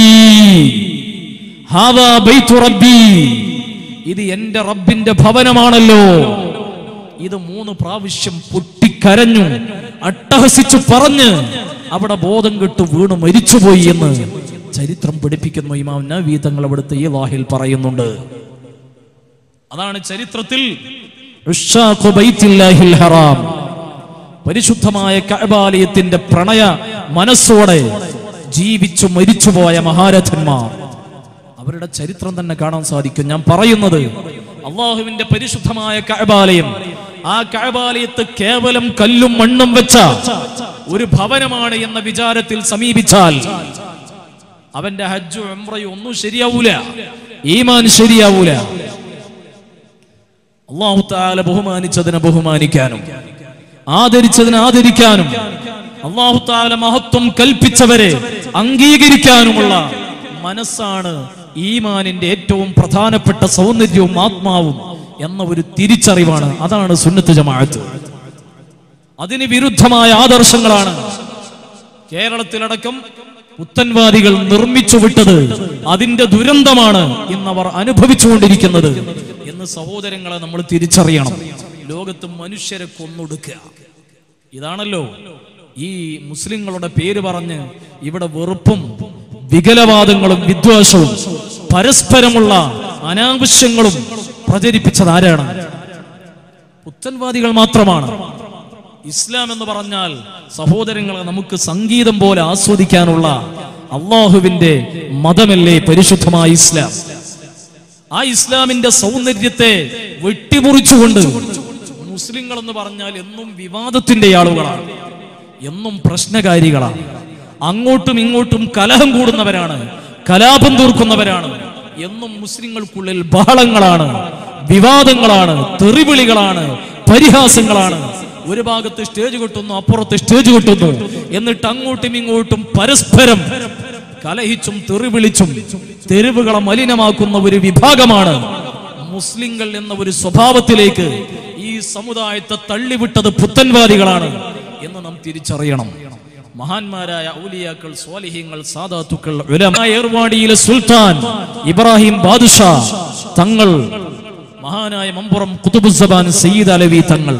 ഹാദാ ബൈത്തു റബ്ബി ഇത് എന്റെ റബ്ബിന്റെ ഭവനമാണല്ലോ ഇത് മൂന്ന് പ്രാവശ്യം പൊട്ടിക്കരഞ്ഞു അട്ടഹസിച്ചു പറഞ്ഞ് അവിടെ ബോധം കെട്ടു വീണു മരിച്ചുപോയി എന്ന് ചരിത്രം പഠിപ്പിക്കുന്നു ഇമാം നവീ തങ്ങൾ അവിടുത്തെ ഈ വാഹിൽ പറയുന്നുണ്ട് അതാണ് ചരിത്രത്തിൽ ഉഷ്ശാഖു ബൈത്തില്ലാഹിൽ ഹറാം പരിശുദ്ധമായ കഅബാലയത്തിന്റെ പ്രണയ മനസ്സോടെ ജീവിച്ചു മരിച്ചുപോയ മഹാരഥന്മാർ അവരുടെ ചരിത്രം തന്നെ കാണാൻ സാധിക്കും ഞാൻ പറയുന്നത് അള്ളാഹുവിന്റെ പരിശുദ്ധമായ കഅബാലയം ആ കഅബാലയത്ത് കേവലം കല്ലും മണ്ണും വെച്ച ഒരു ഭവനമാണ് എന്ന വിചാരത്തിൽ സമീപിച്ചാൽ അവന്റെ ഹജ്ജു ഉംറയും ഒന്നും ശരിയാവൂല ഈമാൻ ശരിയാവൂല അള്ളാഹു താല ബഹുമാനിച്ചതിനെ ബഹുമാനിക്കാനും ആദരിച്ചതിനെ ആദരിക്കാനും അള്ളാഹു താല മഹത്വം കൽപ്പിച്ചവരെ അംഗീകരിക്കാനുമുള്ള മനസ്സാണ് ഈമാനിന്റെ ഏറ്റവും പ്രധാനപ്പെട്ട സൗന്ദര്യവും ആത്മാവും എന്ന ഒരു തിരിച്ചറിവാണ് അതാണ് സുന്നത്ത് ജമാഅത്ത് അതിന് വിരുദ്ധമായ ആദർശങ്ങളാണ് കേരളത്തിലടക്കം പുത്തൻവാദികൾ നിർമ്മിച്ചു വിട്ടത് അതിന്റെ ദുരന്തമാണ് ഇന്നവർ അനുഭവിച്ചുകൊണ്ടിരിക്കുന്നത് എന്ന് സഹോദരങ്ങളെ നമ്മൾ തിരിച്ചറിയണം ലോകത്ത് മനുഷ്യരെ കൊന്നൊടുക്കുക ഇതാണല്ലോ ഈ മുസ്ലിങ്ങളുടെ പേര് പറഞ്ഞ് ഇവിടെ വെറുപ്പും വികലവാദങ്ങളും വിദ്വേഷവും പരസ്പരമുള്ള അനാവശ്യങ്ങളും പ്രചരിപ്പിച്ചത് ആരാണ് പുത്തൻവാദികൾ മാത്രമാണ് ഇസ്ലാം എന്ന് പറഞ്ഞാൽ സഹോദരങ്ങളെ നമുക്ക് സംഗീതം പോലെ ആസ്വദിക്കാനുള്ള അള്ളാഹുവിന്റെ മതമല്ലേ പരിശുദ്ധമായ ഇസ്ലാം ആ ഇസ്ലാമിന്റെ സൗന്ദര്യത്തെ വെട്ടിമുറിച്ചുകൊണ്ട് മുസ്ലിങ്ങൾ എന്ന് പറഞ്ഞാൽ എന്നും വിവാദത്തിന്റെ ആളുകളാണ് എന്നും പ്രശ്നകാരികളാണ് അങ്ങോട്ടും ഇങ്ങോട്ടും കലഹം കൂടുന്നവരാണ് കലാപം തീർക്കുന്നവരാണ് എന്നും മുസ്ലിങ്ങൾക്കുള്ളിൽ ബഹളങ്ങളാണ് വിവാദങ്ങളാണ് തെറിവിളികളാണ് പരിഹാസങ്ങളാണ് ഒരു ഭാഗത്ത് സ്റ്റേജ് കൊട്ടുന്നു അപ്പുറത്ത് സ്റ്റേജ് കൊട്ടുന്നു എന്നിട്ട് അങ്ങോട്ടും ഇങ്ങോട്ടും പരസ്പരം കലഹിച്ചും തെറിവിളിച്ചും തെരുവുകളെ മലിനമാക്കുന്ന ഒരു വിഭാഗമാണ് മുസ്ലിങ്ങൾ എന്ന ഒരു സ്വഭാവത്തിലേക്ക് ഈ സമുദായത്തെ തള്ളിവിട്ടത് പുത്തൻവാദികളാണ് എന്ന് നാം തിരിച്ചറിയണം മഹാന്മാരായ ഔലിയാക്കൾ സ്വാലിഹ്യങ്ങൾ സാദാത്തുക്കൾ ഉലമാ ഏർവാടിയിലെ സുൽത്താൻ ഇബ്രാഹിം ബാദുഷാ തങ്ങൾ മഹാനായ മമ്പുറം കുതുബുസബാൻ സയ്യിദ് അലവി തങ്ങൾ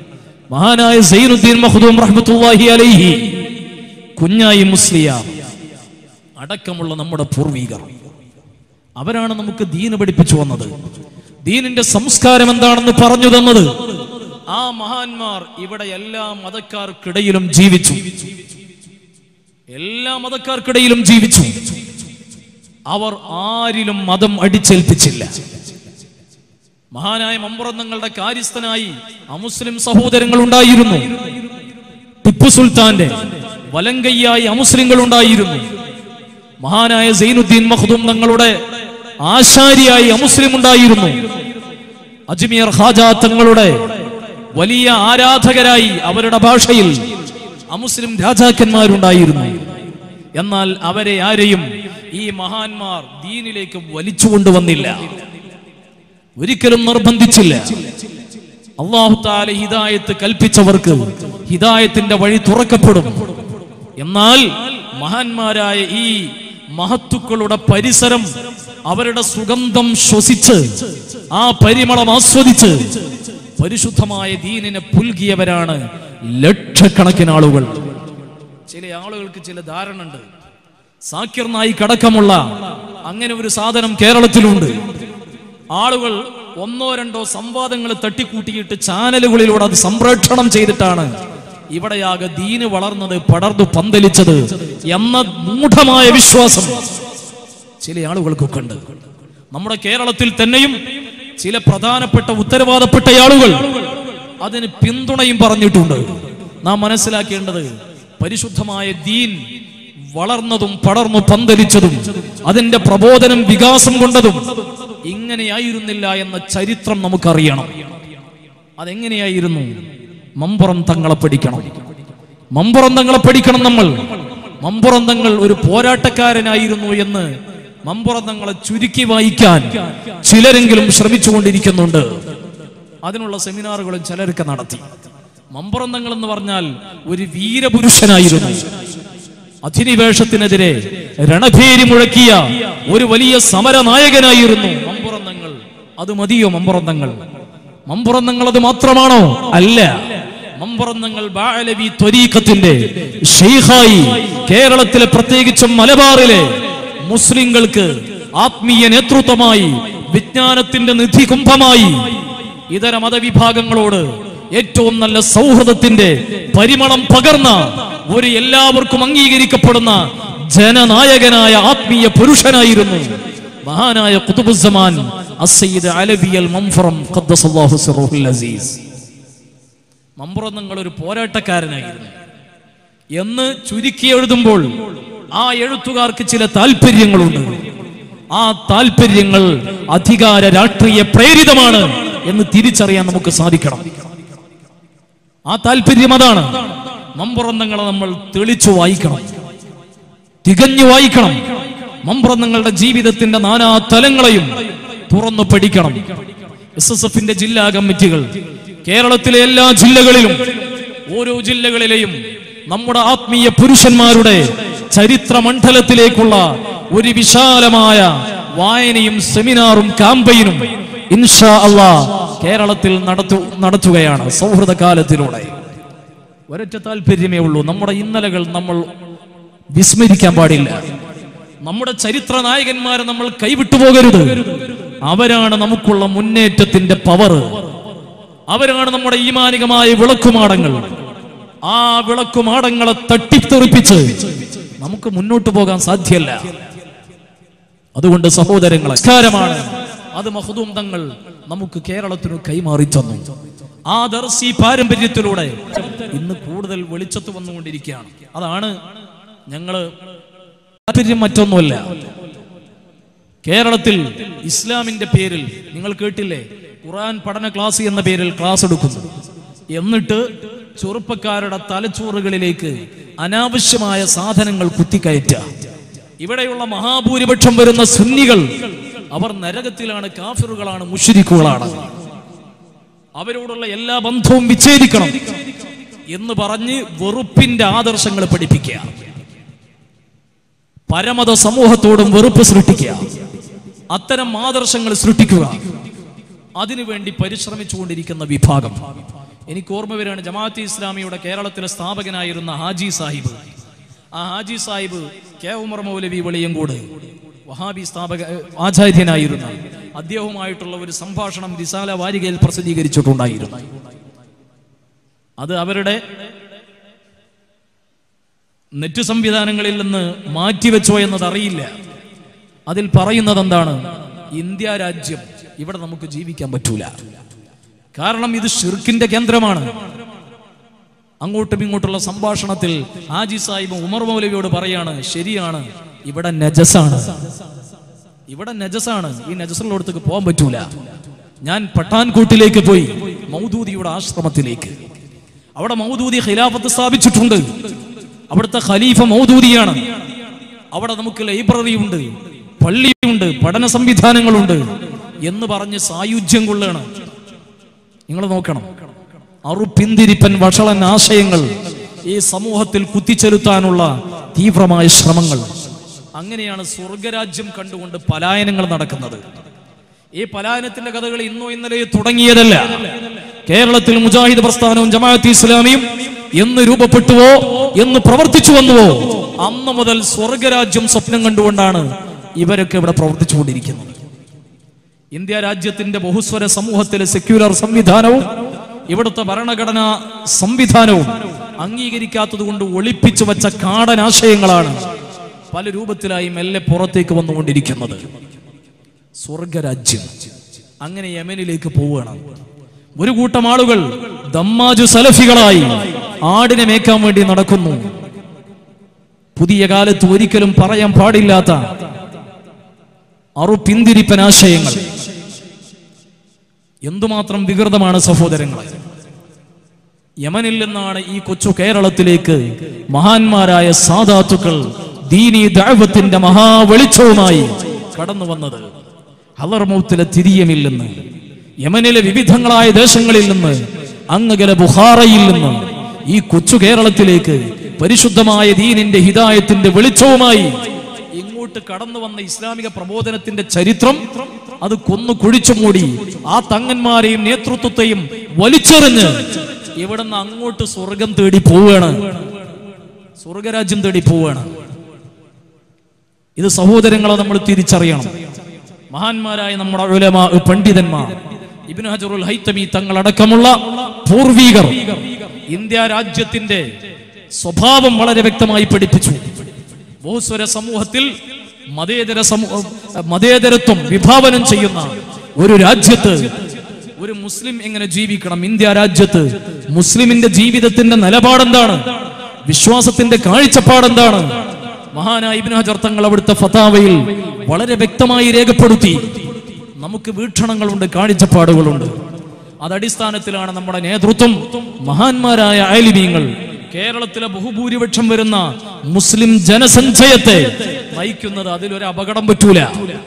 മഹാനായ സൈനുദ്ദീൻ മഖ്ദൂം റഹ്മത്തുള്ളാഹി അലൈഹി കുഞ്ഞായി മുസ്ലിയാർ അടക്കമുള്ള നമ്മുടെ പൂർവികർ അവരാണ് നമുക്ക് ദീന് പഠിപ്പിച്ചു വന്നത് ദീനിന്റെ സംസ്കാരം എന്താണെന്ന് പറഞ്ഞു തന്നത് ആ മഹാന്മാർ ഇവിടെ എല്ലാ മതക്കാർക്കിടയിലും ജീവിച്ചു എല്ലാ മതക്കാർക്കിടയിലും ജീവിച്ചു അവർ ആരിലും മതം അടിച്ചേൽപ്പിച്ചില്ല മഹാനായ മമ്പുറന്നങ്ങളുടെ കാര്യസ്ഥനായി അമുസ്ലിം സഹോദരങ്ങൾ ഉണ്ടായിരുന്നു ടിപ്പു സുൽത്താന്റെ വലങ്കയ്യായി അമുസ്ലിങ്ങൾ ഉണ്ടായിരുന്നു മഹാനായ സൈനുദ്ദീൻ മഖ്ദൂം തങ്ങളുടെ ആശാരിയായി അമുസ്ലിം ഉണ്ടായിരുന്നു അജ്മീർ ഖാജ തങ്ങളുടെ വലിയ ആരാധകരായി അവരുടെ ഭാഷയിൽ അമുസ്ലിം രാജാക്കന്മാരുണ്ടായിരുന്നു എന്നാൽ അവരെ ആരെയും ഈ മഹാന്മാർ ദീനിലേക്ക് വലിച്ചു കൊണ്ടുവന്നില്ല ഒരിക്കലും നിർബന്ധിച്ചില്ല അള്ളാഹു താല ഹിദായത്ത് കൽപ്പിച്ചവർക്ക് ഹിദായത്തിന്റെ വഴി തുറക്കപ്പെടും എന്നാൽ മഹാന്മാരായ ഈ മഹത്തുക്കളുടെ പരിസരം അവരുടെ സുഗന്ധം ശ്വസിച്ച് ആ പരിമളം ആസ്വദിച്ച് പരിശുദ്ധമായ ദീനിനെ പുൽകിയവരാണ് ലക്ഷക്കണക്കിന് ആളുകൾ ചില ആളുകൾക്ക് ചില ധാരണ ഉണ്ട് സാക്കിർ നായിക് അടക്കമുള്ള അങ്ങനെ ഒരു സാധനം കേരളത്തിലുണ്ട് ആളുകൾ ഒന്നോ രണ്ടോ സംവാദങ്ങൾ തട്ടിക്കൂട്ടിയിട്ട് ചാനലുകളിലൂടെ അത് സംപ്രേഷണം ചെയ്തിട്ടാണ് ഇവിടെയാകെ ദീന് വളർന്നത് പടർന്നു പന്തലിച്ചത് എന്ന മൂഢമായ വിശ്വാസം ചില ആളുകൾക്കൊക്കെ ഉണ്ട് നമ്മുടെ കേരളത്തിൽ തന്നെയും ചില പ്രധാനപ്പെട്ട ഉത്തരവാദപ്പെട്ട ആളുകൾ അതിന് പിന്തുണയും പറഞ്ഞിട്ടുണ്ട് നാം മനസ്സിലാക്കേണ്ടത് പരിശുദ്ധമായ ദീൻ വളർന്നതും പടർന്നു പന്തലിച്ചതും അതിന്റെ പ്രബോധനം വികാസം കൊണ്ടതും ഇങ്ങനെയായിരുന്നില്ല എന്ന ചരിത്രം നമുക്കറിയണം അതെങ്ങനെയായിരുന്നു മമ്പുറം തങ്ങളെ പഠിക്കണം മമ്പുറം തങ്ങളെ പഠിക്കണം നമ്മൾ മമ്പുറം തങ്ങൾ ഒരു പോരാട്ടക്കാരനായിരുന്നു എന്ന് മമ്പുറം തങ്ങളെ ചുരുക്കി വായിക്കാൻ ചിലരെങ്കിലും ശ്രമിച്ചുകൊണ്ടിരിക്കുന്നുണ്ട് അതിനുള്ള സെമിനാറുകളും ചിലരൊക്കെ നടത്തി മമ്പുറം തങ്ങൾ എന്ന് പറഞ്ഞാൽ ഒരു വീരപുരുഷനായിരുന്നു അധിനിവേശത്തിനെതിരെ രണഭേരി മുഴക്കിയ ഒരു വലിയ സമരനായകനായിരുന്നു മമ്പുറന്തങ്ങൾ അത് മതിയോ മമ്പുറന്തങ്ങൾ മമ്പുറന്തങ്ങൾ അത് മാത്രമാണോ അല്ല മമ്പുറന്തങ്ങൾ ബാലവി ത്വരീഖത്തിന്റെ ഷെയ്ഖായി കേരളത്തിലെ പ്രത്യേകിച്ചും മലബാറിലെ മുസ്ലിങ്ങൾക്ക് ആത്മീയ നേതൃത്വമായി വിജ്ഞാനത്തിന്റെ നിധി കുംഭമായി ഇതര മതവിഭാഗങ്ങളോട് ഏറ്റവും നല്ല സൗഹൃദത്തിന്റെ പരിമളം പകർന്ന ഒരു എല്ലാവർക്കും അംഗീകരിക്കപ്പെടുന്ന ജനനായകനായ ആത്മീയ പുരുഷനായിരുന്നു മഹാനായ കുതുബുസമാൻ അസയ്യിദ് അലവി അൽ മംഫറം ഖദ്ദസല്ലാഹു സിറഹുൽ അസീസ് മമ്പുറം നിങ്ങൾ ഒരു പോരാട്ടക്കാരനായിരുന്നു എന്ന് ചുരുക്കി എഴുതുമ്പോൾ ആ എഴുത്തുകാർക്ക് ചില താല്പര്യങ്ങളുണ്ട് ആ താല്പര്യങ്ങൾ അധികാര രാഷ്ട്രീയ പ്രേരിതമാണ് എന്ന് തിരിച്ചറിയാൻ നമുക്ക് സാധിക്കണം ആ താല്പര്യം അതാണ് മമ്പുറന്തങ്ങളെ നമ്മൾ തെളിച്ചു വായിക്കണം തികഞ്ഞു വായിക്കണം മമ്പ്രന്നങ്ങളുടെ ജീവിതത്തിന്റെ നാനാ തലങ്ങളെയും തുറന്നു പഠിക്കണം എസ് എസ് എഫിന്റെ ജില്ലാ കമ്മിറ്റികൾ കേരളത്തിലെ എല്ലാ ജില്ലകളിലും ഓരോ ജില്ലകളിലെയും നമ്മുടെ ആത്മീയ പുരുഷന്മാരുടെ ചരിത്ര മണ്ഡലത്തിലേക്കുള്ള ഒരു വിശാലമായ വായനയും സെമിനാറും കാമ്പയിനും ഇൻഷാ അള്ളാ കേരളത്തിൽ നടത്തു നടത്തുകയാണ് സൗഹൃദ കാലത്തിലൂടെ ഒരൊറ്റ താല്പര്യമേ ഉള്ളൂ നമ്മുടെ ഇന്നലകൾ നമ്മൾ വിസ്മരിക്കാൻ പാടില്ല നമ്മുടെ ചരിത്ര നായകന്മാരെ നമ്മൾ കൈവിട്ടു പോകരുത് അവരാണ് നമുക്കുള്ള മുന്നേറ്റത്തിന്റെ പവർ അവരാണ് നമ്മുടെ ഈമാനികമായ വിളക്കുമാടങ്ങൾ ആ വിളക്കുമാടങ്ങളെ തട്ടിത്തെറിപ്പിച്ച് നമുക്ക് മുന്നോട്ട് പോകാൻ സാധ്യല്ല അതുകൊണ്ട് സഹോദരങ്ങളെ സംസ്കാരമാണ് അത് മഹദൂം തങ്ങൾ നമുക്ക് കേരളത്തിന് കൈമാറി തന്നു ആ ദർശി പാരമ്പര്യത്തിലൂടെ ഇന്ന് കൂടുതൽ വെളിച്ചത്ത് വന്നുകൊണ്ടിരിക്കുകയാണ് അതാണ് ഞങ്ങള് താല്പര്യം മറ്റൊന്നുമല്ല കേരളത്തിൽ ഇസ്ലാമിന്റെ പേരിൽ നിങ്ങൾ കേട്ടില്ലേ ഖുറാൻ പഠന ക്ലാസ് എന്ന പേരിൽ ക്ലാസ് എടുക്കുന്നു എന്നിട്ട് ചെറുപ്പക്കാരുടെ തലച്ചോറുകളിലേക്ക് അനാവശ്യമായ സാധനങ്ങൾ കുത്തിക്കയറ്റുക ഇവിടെയുള്ള മഹാഭൂരിപക്ഷം വരുന്ന സുന്നികൾ അവർ നരകത്തിലാണ് കാഫിറുകളാണ് മുഷിരിക്കുകളാണ് അവരോടുള്ള എല്ലാ ബന്ധവും വിച്ഛേദിക്കണം എന്ന് പറഞ്ഞ് വെറുപ്പിന്റെ ആദർശങ്ങൾ പഠിപ്പിക്കുക പരമത സമൂഹത്തോടും വെറുപ്പ് സൃഷ്ടിക്കുക അത്തരം ആദർശങ്ങൾ സൃഷ്ടിക്കുക അതിനുവേണ്ടി പരിശ്രമിച്ചുകൊണ്ടിരിക്കുന്ന വിഭാഗം എനിക്ക് ഓർമ്മ വരികയാണ് ജമാഅത്തെ ഇസ്ലാമിയുടെ കേരളത്തിലെ സ്ഥാപകനായിരുന്ന ഹാജി സാഹിബ് ആ ഹാജി സാഹിബ് കെ ഉമർ മൗലവി വെളിയങ്കോട് വഹാബി സ്ഥാപക ആചാര്യനായിരുന്ന അദ്ദേഹവുമായിട്ടുള്ള ഒരു സംഭാഷണം റിസാല വാരികയിൽ പ്രസിദ്ധീകരിച്ചിട്ടുണ്ടായിരുന്നു അത് അവരുടെ നെറ്റ് സംവിധാനങ്ങളിൽ നിന്ന് മാറ്റിവെച്ചോ എന്നത് അറിയില്ല അതിൽ പറയുന്നത് എന്താണ് ഇന്ത്യ രാജ്യം ഇവിടെ നമുക്ക് ജീവിക്കാൻ പറ്റൂല കാരണം ഇത് ഷിർക്കിന്റെ കേന്ദ്രമാണ് അങ്ങോട്ടും ഇങ്ങോട്ടുള്ള സംഭാഷണത്തിൽ ഹാജി സാഹിബ് ഉമർ മൗലവിയോട് പറയാണ് ശരിയാണ് ഇവിടെ നജസാണ് ഇവിടെ നജസാണ് ഈ നജസുള്ളടത്തേക്ക് പോകാൻ പറ്റൂല ഞാൻ പട്ടാൻകോട്ടിലേക്ക് പോയി മൗദൂദിയുടെ ആശ്രമത്തിലേക്ക് അവിടെ മൗദൂദി ഖിലാഫത്ത് സ്ഥാപിച്ചിട്ടുണ്ട് അവിടുത്തെ ഖലീഫ മൗദൂദിയാണ് അവിടെ നമുക്ക് ലൈബ്രറി ഉണ്ട് പള്ളിയുണ്ട് പഠന സംവിധാനങ്ങളുണ്ട് എന്ന് പറഞ്ഞ് സായുജ്യം കൊള്ളുകയാണ് നിങ്ങൾ നോക്കണം അറുപിന്തിരിപ്പൻ വഷളൻ ആശയങ്ങൾ ഈ സമൂഹത്തിൽ കുത്തിച്ചെലുത്താനുള്ള തീവ്രമായ ശ്രമങ്ങൾ അങ്ങനെയാണ് സ്വർഗരാജ്യം കണ്ടുകൊണ്ട് പലായനങ്ങൾ നടക്കുന്നത് ഈ പലായനത്തിന്റെ കഥകൾ ഇന്നോ ഇന്നലെയോ തുടങ്ങിയതല്ല കേരളത്തിൽ മുജാഹിദ് പ്രസ്ഥാനവും ജമാഅത്ത് ഇസ്ലാമിയും എന്ന് രൂപപ്പെട്ടുവോ എന്ന് പ്രവർത്തിച്ചു വന്നുവോ അന്ന് മുതൽ സ്വർഗരാജ്യം സ്വപ്നം കണ്ടുകൊണ്ടാണ് ഇവരൊക്കെ ഇവിടെ പ്രവർത്തിച്ചുകൊണ്ടിരിക്കുന്നത് ഇന്ത്യ രാജ്യത്തിന്റെ ബഹുസ്വര സമൂഹത്തിലെ സെക്യുലർ സംവിധാനവും ഇവിടുത്തെ ഭരണഘടനാ സംവിധാനവും അംഗീകരിക്കാത്തത് കൊണ്ട് ഒളിപ്പിച്ചു വച്ച കാടനാശയങ്ങളാണ് പല രൂപത്തിലായി മെല്ലെ പുറത്തേക്ക് വന്നുകൊണ്ടിരിക്കുന്നത് സ്വർഗരാജ്യം അങ്ങനെ യമനിലേക്ക് പോവുകയാണ് ഒരു കൂട്ടം ആളുകൾ ദമ്മാജു സലഫികളായി ആടിനെ മേക്കാൻ വേണ്ടി നടക്കുന്നു പുതിയ കാലത്ത് ഒരിക്കലും പറയാൻ പാടില്ലാത്ത അറുപിന്തിരിപ്പനാശയങ്ങൾ എന്തുമാത്രം വികൃതമാണ് സഹോദരങ്ങൾ യമനിൽ നിന്നാണ് ഈ കൊച്ചു കേരളത്തിലേക്ക് മഹാന്മാരായ സാധാത്തുക്കൾ ദീനി ദഅവത്തിന്റെ മഹാവെളിച്ചവുമായി കടന്നു വന്നത് ഹലർമൗത്തിലെ തിരിയമിൽ നിന്ന് യമനിലെ വിവിധങ്ങളായ ദേശങ്ങളിൽ നിന്ന് അങ്ങകലെ ബുഹാറയിൽ നിന്ന് ഈ കൊച്ചു കേരളത്തിലേക്ക് പരിശുദ്ധമായ ദീനിന്റെ ഹിദായത്തിന്റെ വെളിച്ചവുമായി ഇങ്ങോട്ട് കടന്നു വന്ന ഇസ്ലാമിക പ്രബോധനത്തിന്റെ ചരിത്രം അത് കൊന്നു കുഴിച്ചു മൂടി ആ തങ്ങന്മാരെയും നേതൃത്വത്തെയും വലിച്ചെറിഞ്ഞ് ഇവിടുന്ന് അങ്ങോട്ട് സ്വർഗം തേടി പോവുകയാണ് സ്വർഗരാജ്യം തേടി പോവുകയാണ് ഇത് സഹോദരങ്ങളെ നമ്മൾ തിരിച്ചറിയണം മഹാന്മാരായ നമ്മുടെ ഉലമാ പണ്ഡിതന്മാർ ഇബ്നു ഹജറുൽ ഹൈത്തമി തങ്ങളടക്കമുള്ള പൂർവീകർ ഇന്ത്യ രാജ്യത്തിന്റെ സ്വഭാവം വളരെ വ്യക്തമായി പഠിപ്പിച്ചു ബഹുസ്വര സമൂഹത്തിൽ മതേതര സമൂഹ മതേതരത്വം വിഭാവനം ചെയ്യുന്ന ഒരു രാജ്യത്ത് ഒരു മുസ്ലിം എങ്ങനെ ജീവിക്കണം ഇന്ത്യ രാജ്യത്ത് മുസ്ലിമിന്റെ ജീവിതത്തിന്റെ നിലപാടെന്താണ് വിശ്വാസത്തിന്റെ കാഴ്ചപ്പാടെന്താണ് മഹാനായ ഇബ്നു ഹജർ തങ്ങൾ അവിടുത്തെ ഫതാവയിൽ വളരെ വ്യക്തമായി രേഖപ്പെടുത്തി നമുക്ക് വീക്ഷണങ്ങളുണ്ട് കാഴ്ചപ്പാടുകളുണ്ട് അതടിസ്ഥാനത്തിലാണ് നമ്മുടെ നേതൃത്വം മഹാന്മാരായ ആലിമീങ്ങൾ കേരളത്തിലെ ബഹുഭൂരിപക്ഷം വരുന്ന മുസ്ലിം ജനസഞ്ചയത്തെ നയിക്കുന്നത് അതിലൊരു അപകടം പറ്റൂല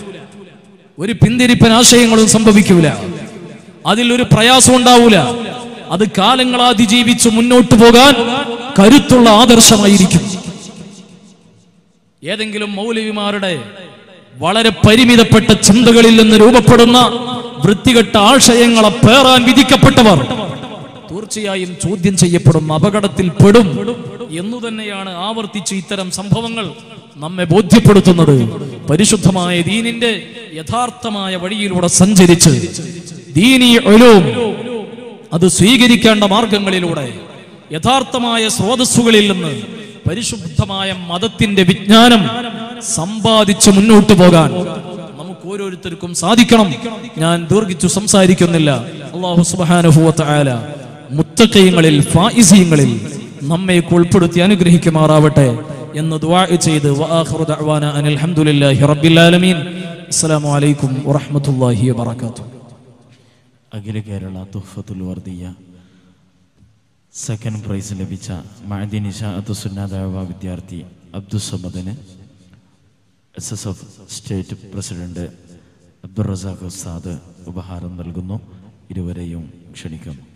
ഒരു പിന്തിരിപ്പൻ ആശയങ്ങളും സംഭവിക്കൂല അതിലൊരു പ്രയാസം ഉണ്ടാവൂല അത് കാലങ്ങൾ അതിജീവിച്ച് മുന്നോട്ട് പോകാൻ കരുത്തുള്ള ആദർശമായിരിക്കും ഏതെങ്കിലും മൗലവിമാരുടെ വളരെ പരിമിതപ്പെട്ട ചിന്തകളിൽ നിന്ന് രൂപപ്പെടുന്ന വൃത്തികെട്ട ആശയങ്ങളെ പേറാൻ വിധിക്കപ്പെട്ടവർ തീർച്ചയായും ചോദ്യം ചെയ്യപ്പെടും അപകടത്തിൽ പെടും എന്നു തന്നെയാണ് ആവർത്തിച്ച് ഇത്തരം സംഭവങ്ങൾ നമ്മെ ബോധ്യപ്പെടുത്തുന്നത് പരിശുദ്ധമായ ദീനിന്റെ യഥാർത്ഥമായ വഴിയിലൂടെ സഞ്ചരിച്ച് ദീനി ഒലൂം അത് സ്വീകരിക്കേണ്ട മാർഗങ്ങളിലൂടെ യഥാർത്ഥമായ സ്രോതസ്സുകളിൽ നിന്ന് പരിശുദ്ധമായ മതത്തിന്റെ വിജ്ഞാനം സമ്പാദിച്ച് മുന്നോട്ട് പോകാൻ നമുക്ക് ഓരോരുത്തർക്കും സാധിക്കണം ഞാൻ ദീർഘിച്ചു സംസാരിക്കുന്നില്ല അള്ളാഹു സുബാനുഭൂവത്തായ മുത്തക്കയങ്ങളിൽ ഫായിസീങ്ങളിൽ നമ്മെ ഉൾപ്പെടുത്തി അനുഗ്രഹിക്കുമാറാവട്ടെ എന്ന് ദുആ ചെയ്ത് വആഖിറു ദഅ്വാന അനിൽ ഹംദുലില്ലാഹി റബ്ബിൽ ആലമീൻ അസ്സലാമു അലൈക്കും വറഹ്മത്തുള്ളാഹി വബറകാതുഹു അഖില കേരള തുഹഫത്തുൽ വർദിയ സെക്കൻഡ് പ്രൈസ് ലഭിച്ച മഅദിനിഷ അത്തുസുന്നാദാവ വിദ്യാർത്ഥി അബ്ദുസമദിന് S S F state president Abdul Razak ഉസ്താദ് ഉപഹാരം നൽകുന്നു ഇരുവരെയും ക്ഷണിക്കുന്നു